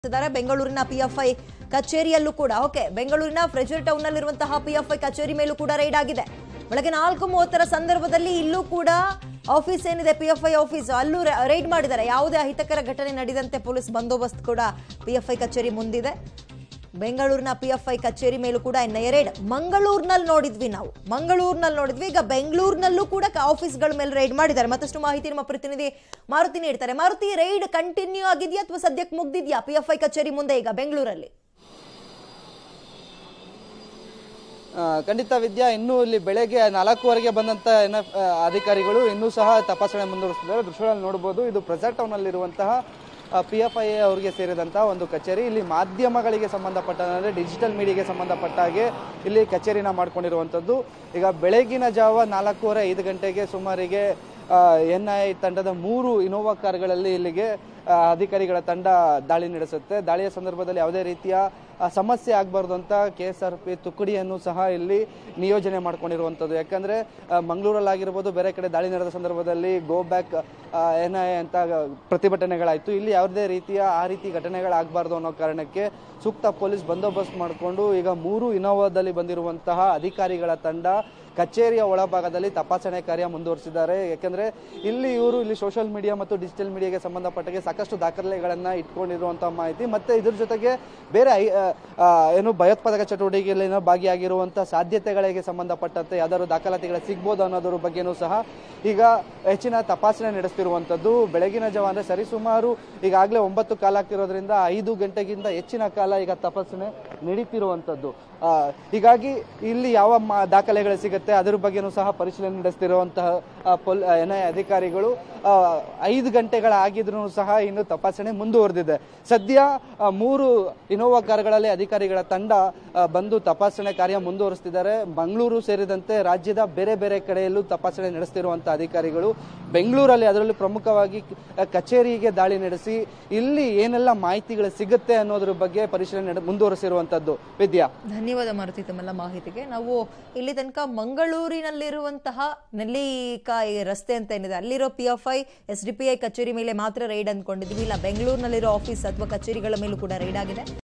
ಇದ್ದಾರೆ ಬೆಂಗಳೂರಿನ ಪಿಎಫ್ಐ ಕಚೇರಿಯಲ್ಲೂ ಕೂಡ ಓಕೆ ಬೆಂಗಳೂರಿನ ಫ್ರೆಜರ್ ಟೌನ್ ನಲ್ಲಿರುವಂತಹ ಪಿಎಫ್ಐ ಕಚೇರಿ ಮೇಲೂ ಕೂಡ ರೈಡ್ ಆಗಿದೆ ಬೆಳಗ್ಗೆ ನಾಲ್ಕು ಮೂವತ್ತರ ಸಂದರ್ಭದಲ್ಲಿ ಇಲ್ಲೂ ಕೂಡ ಆಫೀಸ್ ಏನಿದೆ ಪಿಎಫ್ಐ ಆಫೀಸ್ ಅಲ್ಲೂ ರೈಡ್ ಮಾಡಿದ್ದಾರೆ ಯಾವುದೇ ಅಹಿತಕರ ಘಟನೆ ನಡೆದಂತೆ ಪೊಲೀಸ್ ಬಂದೋಬಸ್ತ್ ಕೂಡ ಪಿಎಫ್ಐ ಕಚೇರಿ ಮುಂದಿದೆ ಬೆಂಗಳೂರಿನ ಪಿಎಫ್ಐ ಕಚೇರಿ ಮೇಲೂ ಕೂಡ ಎನ್ಐಎ ರೈಡ್ ಮಂಗಳೂರಿನಲ್ಲಿ ನೋಡಿದ್ವಿ ನಾವು ಮಂಗಳೂರಿನಲ್ಲಿ ನೋಡಿದ್ವಿ ಈಗ ಬೆಂಗಳೂರಿನಲ್ಲೂ ಕೂಡ ಕ- ಆಫೀಸ್ಗಳ ಮೇಲೆ ರೈಡ್ ಮಾಡಿದ್ದಾರೆ ಮತ್ತಷ್ಟು ಮಾಹಿತಿ ನಮ್ಮ ಪ್ರತಿನಿಧಿ ಮಾರುತಿ ನೀಡ್ತಾರೆ ಮಾರುತಿ ರೈಡ್ ಕಂಟಿನ್ಯೂ ಆಗಿದೆಯಾ ಅಥವಾ ಸದ್ಯಕ್ಕೆ ಮುಗ್ದಿದ್ಯಾ ಪಿಎಫ್ಐ ಕಚೇರಿ ಮುಂದೆ ಈಗ ಬೆಂಗಳೂರಲ್ಲಿ ಆ, ಖಂಡಿತ ವಿದ್ಯಾ ಇನ್ನೂ ಇಲ್ಲಿ ಬೆಳಗ್ಗೆ ನಾಲ್ಕೂವರೆಗೆ ಬಂದಂತ ಎನ್ ಎಫ್ ಅಧಿಕಾರಿಗಳು ಇನ್ನೂ ಸಹ ತಪಾಸಣೆ ಮುಂದುವರಿಸಿದ್ದಾರೆ ದೃಶ್ಯಗಳಲ್ಲಿ ನೋಡಬಹುದು ಇದು ಪ್ರೆಸರ್ ಟೌನ್ ಅಲ್ಲಿರುವಂತಹ ಪಿ ಎಫ್ ಐ ಅವರಿಗೆ ಸೇರಿದಂತಹ ಒಂದು ಕಚೇರಿ ಇಲ್ಲಿ ಮಾಧ್ಯಮಗಳಿಗೆ ಸಂಬಂಧಪಟ್ಟ ಅಂದರೆ ಡಿಜಿಟಲ್ ಮೀಡಿಯಾಗೆ ಸಂಬಂಧಪಟ್ಟ ಹಾಗೆ ಇಲ್ಲಿ ಕಚೇರಿನ ಮಾಡ್ಕೊಂಡಿರುವಂಥದ್ದು ಈಗ ಬೆಳಗಿನ ಜಾವ ನಾಲ್ಕೂವರೆ ಐದು ಗಂಟೆಗೆ ಸುಮಾರಿಗೆ ಎನ್ ಐ ತಂಡದ ಮೂರು ಇನೋವಾ ಕಾರ್ಗಳಲ್ಲಿ ಇಲ್ಲಿಗೆ ಆ, ಅಧಿಕಾರಿಗಳ ತಂಡ ದಾಳಿ ನಡೆಸುತ್ತೆ ದಾಳಿಯ ಸಂದರ್ಭದಲ್ಲಿ ಯಾವುದೇ ರೀತಿಯ ಆ, ಸಮಸ್ಯೆ ಆಗಬಾರ್ದು ಅಂತ ಕೆ ಎಸ್ ಆರ್ ಪಿ ತುಕಡಿಯನ್ನು ಸಹ ಇಲ್ಲಿ ನಿಯೋಜನೆ ಮಾಡ್ಕೊಂಡಿರುವಂಥದ್ದು ಯಾಕಂದ್ರೆ ಆ, ಮಂಗಳೂರಲ್ಲಾಗಿರ್ಬೋದು ಬೇರೆ ಕಡೆ ದಾಳಿ ನಡೆದ ಸಂದರ್ಭದಲ್ಲಿ ಗೋ ಬ್ಯಾಕ್ ಎನ್ ಐ ಅಂತ ಪ್ರತಿಭಟನೆಗಳಾಯಿತು ಇಲ್ಲಿ ಯಾವುದೇ ರೀತಿಯ ಆ ರೀತಿ ಘಟನೆಗಳಾಗಬಾರ್ದು ಅನ್ನೋ ಕಾರಣಕ್ಕೆ ಸೂಕ್ತ ಪೊಲೀಸ್ ಬಂದೋಬಸ್ತ್ ಮಾಡಿಕೊಂಡು ಈಗ ಮೂರು ಇನೋವಾದಲ್ಲಿ ಬಂದಿರುವಂತಹ ಅಧಿಕಾರಿಗಳ ತಂಡ ಕಚೇರಿಯ ಒಳಭಾಗದಲ್ಲಿ ತಪಾಸಣೆ ಕಾರ್ಯ ಮುಂದುವರಿಸಿದ್ದಾರೆ ಯಾಕಂದ್ರೆ ಇಲ್ಲಿ ಇವರು ಇಲ್ಲಿ ಸೋಷಿಯಲ್ ಮೀಡಿಯಾ ಮತ್ತು ಡಿಜಿಟಲ್ ಮೀಡಿಯಾಗೆ ಸಂಬಂಧಪಟ್ಟಾಗೆ ಸಾಕಷ್ಟು ದಾಖಲೆಗಳನ್ನ ಇಟ್ಕೊಂಡಿರುವಂತಹ ಮಾಹಿತಿ ಮತ್ತೆ ಇದ್ರ ಜೊತೆಗೆ ಬೇರೆ ಐ- ಆ, ಆ, ಏನು ಭಯೋತ್ಪಾದಕ ಚಟುವಟಿಕೆಯಲ್ಲಿ ಏನೋ ಭಾಗಿಯಾಗಿರುವಂತಹ ಸಾಧ್ಯತೆಗಳಿಗೆ ಸಂಬಂಧಪಟ್ಟಂತೆ ಯಾವ್ದಾದ್ರು ದಾಖಲಾತಿಗಳು ಸಿಗ್ಬೋದು ಅನ್ನೋದ್ರ ಬಗ್ಗೆನೂ ಸಹ ಈಗ ಹೆಚ್ಚಿನ ತಪಾಸಣೆ ನಡೆಸ್ತಿರುವಂತದ್ದು ಬೆಳಗಿನ ಜಾವ ಅಂದ್ರೆ ಸರಿಸುಮಾರು ಈಗಾಗಲೇ ಒಂಬತ್ತು ಕಾಲ ಆಗ್ತಿರೋದ್ರಿಂದ ಐದು ಗಂಟೆಗಿಂತ ಹೆಚ್ಚಿನ ಕಾಲ ಈಗ ತಪಾಸಣೆ ನಡೀತಿರುವಂತದ್ದು ಆ, ಹೀಗಾಗಿ ಇಲ್ಲಿ ಯಾವ ಮಾ- ದಾಖಲೆಗಳು ಸಿಗುತ್ತೆ ಅದ್ರ ಬಗ್ಗೆನೂ ಸಹ ಪರಿಶೀಲನೆ ನಡೆಸ್ತಿರುವಂತಹ ಆ, ಪೊಲ್ ಎನ್ ಐ ಅಧಿಕಾರಿಗಳು ಆ, ಐದು ಗಂಟೆಗಳಾಗಿದ್ರು ಸಹ ಇನ್ನು ತಪಾಸಣೆ ಮುಂದುವರೆದಿದೆ ಸದ್ಯ ಆ, ಮೂರು ಇನೋವಾ ಕಾರ್ಗಳಲ್ಲಿ ಅಧಿಕಾರಿಗಳ ತಂಡ ಆ, ಬಂದು ತಪಾಸಣೆ ಕಾರ್ಯ ಮುಂದುವರಿಸ್ತಿದ್ದಾರೆ ಮಂಗಳೂರು ಸೇರಿದಂತೆ ರಾಜ್ಯದ ಬೇರೆ ಬೇರೆ ಕಡೆಯಲ್ಲೂ ತಪಾಸಣೆ ನಡೆಸ್ತಿರುವಂತಹ ಅಧಿಕಾರಿಗಳು ಬೆಂಗಳೂರಲ್ಲಿ ಅದರಲ್ಲೂ ಪ್ರಮುಖವಾಗಿ ಕ- ಕಚೇರಿಗೆ ದಾಳಿ ನಡೆಸಿ ಇಲ್ಲಿ ಏನೆಲ್ಲ ಮಾಹಿತಿಗಳು ಸಿಗುತ್ತೆ ಅನ್ನೋದ್ರ ಬಗ್ಗೆ ಪರಿಶೀಲನೆ ನಡೆ- ಮುಂದುವರಿಸಿರುವಂತದ್ದು ವಿದ್ಯಾ ಧನ್ಯವಾದ ಮಾರುತಿ ತಮ್ಮೆಲ್ಲ ಮಾಹಿತಿಗೆ ನಾವು ಇಲ್ಲಿ ತನಕ ಮಂಗಳೂರಿನಲ್ಲಿರುವಂತಹ ನೆಲ್ಲಿಕಾಯಿ ರಸ್ತೆ ಅಂತ ಏನಿದೆ ಅಲ್ಲಿರೋ P F I S D P I ಕಚೇರಿ ಮೇಲೆ ಮಾತ್ರ ರೈಡ್ ಅಂದ್ಕೊಂಡಿದ್ವಿ ಇಲ್ಲ ಬೆಂಗಳೂರಿನಲ್ಲಿರೋ ಆಫೀಸ್ ಅಥವಾ ಕಚೇರಿಗಳ ಮೇಲೂ ಕೂಡ ರೈಡ್ ಆಗಿದೆ